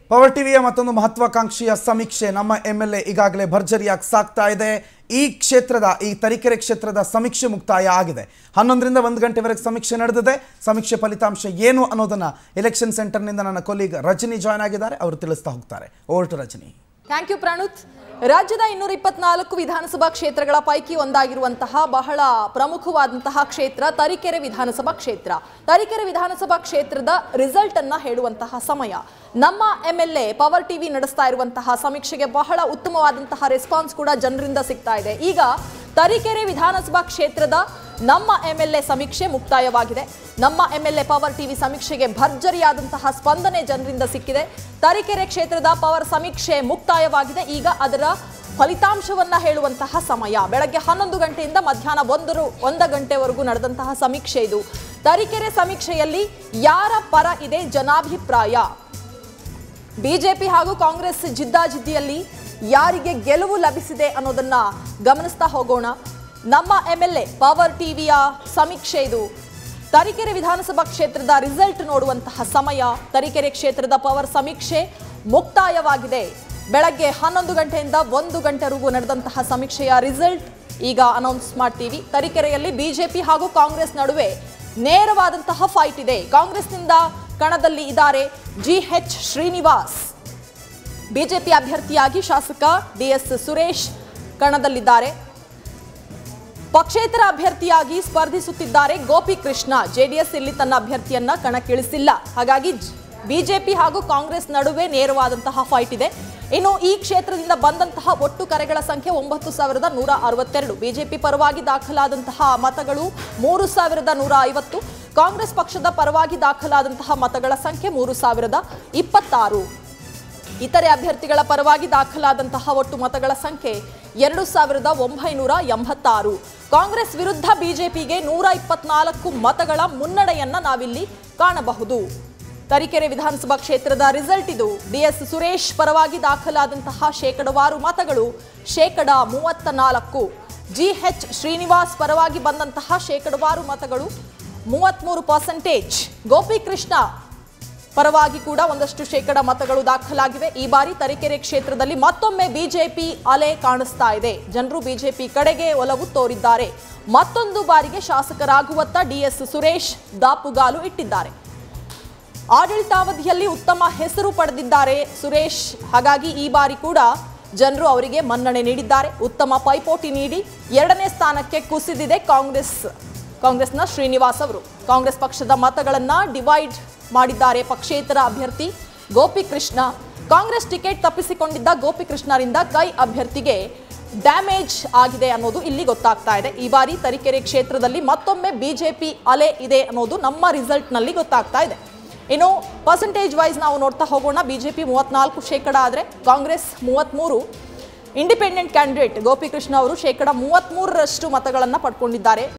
power ಟಿವಿಯ ಮತ್ತೊಂದು ಮಹತ್ವಾಕಾಂಕ್ಷಿಯ ಸಮೀಕ್ಷೆ ನಮ್ಮ ಎಂ ಎಲ್ ಎ ಈಗಾಗಲೇ ಭರ್ಜರಿಯಾಗಿ ಸಾಗ್ತಾ ಇದೆ ಈ ಕ್ಷೇತ್ರದ ಈ ತರೀಕೆರೆ ಕ್ಷೇತ್ರದ ಸಮೀಕ್ಷೆ ಮುಕ್ತಾಯ ಆಗಿದೆ ಹನ್ನೊಂದರಿಂದ ಒಂದು ಗಂಟೆವರೆಗೆ ಸಮೀಕ್ಷೆ ನಡೆದಿದೆ ಸಮೀಕ್ಷೆ ಫಲಿತಾಂಶ ಏನು ಅನ್ನೋದನ್ನ ಎಲೆಕ್ಷನ್ ಸೆಂಟರ್ನಿಂದ ನನ್ನ ಕೊಲೀಗ್ ರಜನಿ ಜಾಯ್ನ್ ಆಗಿದ್ದಾರೆ ಅವರು ತಿಳಿಸ್ತಾ ಹೋಗ್ತಾರೆ over to Rajani thank you Pranuth ರಾಜ್ಯದ ಇನ್ನೂರ ಇಪ್ಪತ್ನಾಲ್ಕು ವಿಧಾನಸಭಾ ಕ್ಷೇತ್ರಗಳ ಪೈಕಿ ಒಂದಾಗಿರುವಂತಹ ಬಹಳ ಪ್ರಮುಖವಾದಂತಹ ಕ್ಷೇತ್ರ ತರೀಕೆರೆ ವಿಧಾನಸಭಾ ಕ್ಷೇತ್ರ ತರೀಕೆರೆ ವಿಧಾನಸಭಾ ಕ್ಷೇತ್ರದ ರಿಸಲ್ಟ್ ಅನ್ನ ಹೇಳುವಂತಹ ಸಮಯ ನಮ್ಮ M L A power TV ನಡೆಸ್ತಾ ಇರುವಂತಹ ಸಮೀಕ್ಷೆಗೆ ಬಹಳ ಉತ್ತಮವಾದಂತಹ ರೆಸ್ಪಾನ್ಸ್ ಕೂಡ ಜನರಿಂದ ಸಿಗ್ತಾ ಇದೆ ಈಗ ತರೀಕೆರೆ ವಿಧಾನಸಭಾ ಕ್ಷೇತ್ರದ ನಮ್ಮ ಎಂ ಎಲ್ ಎ ಸಮೀಕ್ಷೆ ಮುಕ್ತಾಯವಾಗಿದೆ ನಮ್ಮ M L A power TV ಸಮೀಕ್ಷೆಗೆ ಭರ್ಜರಿಯಾದಂತಹ ಸ್ಪಂದನೆ ಜನರಿಂದ ಸಿಕ್ಕಿದೆ ತರೀಕೆರೆ ಕ್ಷೇತ್ರದ ಪವರ್ ಸಮೀಕ್ಷೆ ಮುಕ್ತಾಯವಾಗಿದೆ ಈಗ ಅದರ ಫಲಿತಾಂಶವನ್ನ ಹೇಳುವಂತಹ ಸಮಯ ಬೆಳಗ್ಗೆ ಹನ್ನೊಂದು ಗಂಟೆಯಿಂದ ಮಧ್ಯಾಹ್ನ ಒಂದರು ಒಂದ ಗಂಟೆವರೆಗೂ ನಡೆದಂತಹ ಸಮೀಕ್ಷೆ ಇದು ತರೀಕೆರೆ ಸಮೀಕ್ಷೆಯಲ್ಲಿ ಯಾರ ಪರ ಇದೆ ಜನಾಭಿಪ್ರಾಯ ಬಿಜೆಪಿ ಹಾಗೂ ಕಾಂಗ್ರೆಸ್ ಜಿದ್ದಾಜಿದ್ದಿಯಲ್ಲಿ ಯಾರಿಗೆ ಗೆಲುವು ಲಭಿಸಿದೆ ಅನ್ನೋದನ್ನ ಗಮನಿಸ್ತಾ ಹೋಗೋಣ ನಮ್ಮ ಎಂ ಎಲ್ ಎ ಪವರ್ ಟಿವಿಯ ಸಮೀಕ್ಷೆ ಇದು ತರೀಕೆರೆ ವಿಧಾನಸಭಾ ಕ್ಷೇತ್ರದ ರಿಸಲ್ಟ್ ನೋಡುವಂತಹ ಸಮಯ ತರೀಕೆರೆ ಕ್ಷೇತ್ರದ ಪವರ್ ಸಮೀಕ್ಷೆ ಮುಕ್ತಾಯವಾಗಿದೆ ಬೆಳಗ್ಗೆ ಹನ್ನೊಂದು ಗಂಟೆಯಿಂದ ಒಂದು ಗಂಟೆವರೆಗೂ ನಡೆದಂತಹ ಸಮೀಕ್ಷೆಯ ರಿಸಲ್ಟ್ ಈಗ ಅನೌನ್ಸ್ ಮಾಡ್ತೀವಿ ತರೀಕೆರೆಯಲ್ಲಿ ಬಿಜೆಪಿ ಹಾಗೂ ಕಾಂಗ್ರೆಸ್ ನಡುವೆ ನೇರವಾದಂತಹ ಫೈಟ್ ಇದೆ ಕಾಂಗ್ರೆಸ್ನಿಂದ ಕಣದಲ್ಲಿ ಇದ್ದಾರೆ ಜಿ ಎಚ್ ಶ್ರೀನಿವಾಸ್ ಬಿಜೆಪಿ ಅಭ್ಯರ್ಥಿಯಾಗಿ ಶಾಸಕ ಡಿಎಸ್ ಸುರೇಶ್ ಕಣದಲ್ಲಿದ್ದಾರೆ ಪಕ್ಷೇತರ ಅಭ್ಯರ್ಥಿಯಾಗಿ ಸ್ಪರ್ಧಿಸುತ್ತಿದ್ದಾರೆ ಗೋಪಿ ಕೃಷ್ಣ ಜೆಡಿಎಸ್ ಇಲ್ಲಿ ತನ್ನ ಅಭ್ಯರ್ಥಿಯನ್ನ ಕಣಕ್ಕಿಳಿಸಿಲ್ಲ ಹಾಗಾಗಿ ಬಿಜೆಪಿ ಹಾಗೂ ಕಾಂಗ್ರೆಸ್ ನಡುವೆ ನೇರವಾದಂತಹ ಫೈಟ್ ಇದೆ ಇನ್ನು ಈ ಕ್ಷೇತ್ರದಿಂದ ಬಂದಂತಹ ಒಟ್ಟು ಕರೆಗಳ ಸಂಖ್ಯೆ ಒಂಬತ್ತು ಸಾವಿರದ ನೂರ ಅರವತ್ತೆರಡು ಬಿಜೆಪಿ ಪರವಾಗಿ ದಾಖಲಾದಂತಹ ಮತಗಳು ಮೂರು ಸಾವಿರದ ನೂರ ಐವತ್ತು ಕಾಂಗ್ರೆಸ್ ಪಕ್ಷದ ಪರವಾಗಿ ದಾಖಲಾದಂತಹ ಮತಗಳ ಸಂಖ್ಯೆ ಮೂರು ಸಾವಿರದ ಇಪ್ಪತ್ತಾರು ಇತರೆ ಅಭ್ಯರ್ಥಿಗಳ ಪರವಾಗಿ ದಾಖಲಾದಂತಹ ಒಟ್ಟು ಮತಗಳ ಸಂಖ್ಯೆ ಎರಡು ಸಾವಿರದ ಒಂಬೈನೂರ ಎಂಬತ್ತಾರು ಕಾಂಗ್ರೆಸ್ ವಿರುದ್ಧ ಬಿಜೆಪಿಗೆ ನೂರ ಇಪ್ಪತ್ನಾಲ್ಕು ಮತಗಳ ಮುನ್ನಡೆಯನ್ನ ನಾವಿಲ್ಲಿ ಕಾಣಬಹುದು ತರೀಕೆರೆ ವಿಧಾನಸಭಾ ಕ್ಷೇತ್ರದ ರಿಸಲ್ಟ್ ಇದು ಡಿಎಸ್ ಸುರೇಶ್ ಪರವಾಗಿ ದಾಖಲಾದಂತಹ ಶೇಕಡವಾರು ಮತಗಳು ಶೇಕಡ ಮೂವತ್ತ ನಾಲ್ಕು ಜಿ ಎಚ್ ಶ್ರೀನಿವಾಸ್ ಪರವಾಗಿ ಬಂದಂತಹ ಶೇಕಡವಾರು ಮತಗಳು ಮೂವತ್ಮೂರು ಪರ್ಸೆಂಟೇಜ್ ಗೋಪಿಕೃಷ್ಣ ಪರವಾಗಿ ಕೂಡ ಒಂದಷ್ಟು ಶೇಕಡ ಮತಗಳು ದಾಖಲಾಗಿವೆ ಈ ಬಾರಿ ತರೀಕೆರೆ ಕ್ಷೇತ್ರದಲ್ಲಿ ಮತ್ತೊಮ್ಮೆ ಬಿಜೆಪಿ ಅಲೆ ಕಾಣಿಸ್ತಾ ಇದೆ ಜನರು ಬಿಜೆಪಿ ಕಡೆಗೆ ಒಲವು ತೋರಿದ್ದಾರೆ ಮತ್ತೊಂದು ಬಾರಿಗೆ ಶಾಸಕರಾಗುವತ್ತ ಡಿಎಸ್ ಸುರೇಶ್ ದಾಪುಗಾಲು ಇಟ್ಟಿದ್ದಾರೆ ಆಡಳಿತಾವಧಿಯಲ್ಲಿ ಉತ್ತಮ ಹೆಸರು ಪಡೆದಿದ್ದಾರೆ ಸುರೇಶ್ ಹಾಗಾಗಿ ಈ ಬಾರಿ ಕೂಡ ಜನರು ಅವರಿಗೆ ಮನ್ನಣೆ ನೀಡಿದ್ದಾರೆ ಉತ್ತಮ ಪೈಪೋಟಿ ನೀಡಿ ಎರಡನೇ ಸ್ಥಾನಕ್ಕೆ ಕುಸಿದಿದೆ ಕಾಂಗ್ರೆಸ್ ಕಾಂಗ್ರೆಸ್ನ ಶ್ರೀನಿವಾಸ್ ಅವರು ಕಾಂಗ್ರೆಸ್ ಪಕ್ಷದ ಮತಗಳನ್ನ ಡಿವೈಡ್ ಮಾಡಿದ್ದಾರೆ ಪಕ್ಷೇತರ ಅಭ್ಯರ್ಥಿ ಗೋಪಿಕೃಷ್ಣ ಕಾಂಗ್ರೆಸ್ ಟಿಕೆಟ್ ತಪ್ಪಿಸಿಕೊಂಡಿದ್ದ ಗೋಪಿಕೃಷ್ಣರಿಂದ ಕೈ ಅಭ್ಯರ್ಥಿಗೆ ಡ್ಯಾಮೇಜ್ ಆಗಿದೆ ಅನ್ನೋದು ಇಲ್ಲಿ ಗೊತ್ತಾಗ್ತಾ ಇದೆ ಈ ಬಾರಿ ತರೀಕೆರೆ ಕ್ಷೇತ್ರದಲ್ಲಿ ಮತ್ತೊಮ್ಮೆ ಬಿಜೆಪಿ ಅಲೆ ಇದೆ ಅನ್ನೋದು ನಮ್ಮ ರಿಸಲ್ಟ್ನಲ್ಲಿ ಗೊತ್ತಾಗ್ತಾ ಇದೆ ಇನ್ನು ಪರ್ಸೆಂಟೇಜ್ ವೈಸ್ ನಾವು ನೋಡ್ತಾ ಹೋಗೋಣ ಬಿಜೆಪಿ ಮೂವತ್ನಾಲ್ಕು ಶೇಕಡ ಆದರೆ ಕಾಂಗ್ರೆಸ್ ಮೂವತ್ತ್ಮೂರು ಇಂಡಿಪೆಂಡೆಂಟ್ ಕ್ಯಾಂಡಿಡೇಟ್ ಗೋಪಿಕೃಷ್ಣ ಅವರು ಶೇಕಡ ಮೂವತ್ತ್ಮೂರರಷ್ಟು ಮತಗಳನ್ನು ಪಡ್ಕೊಂಡಿದ್ದಾರೆ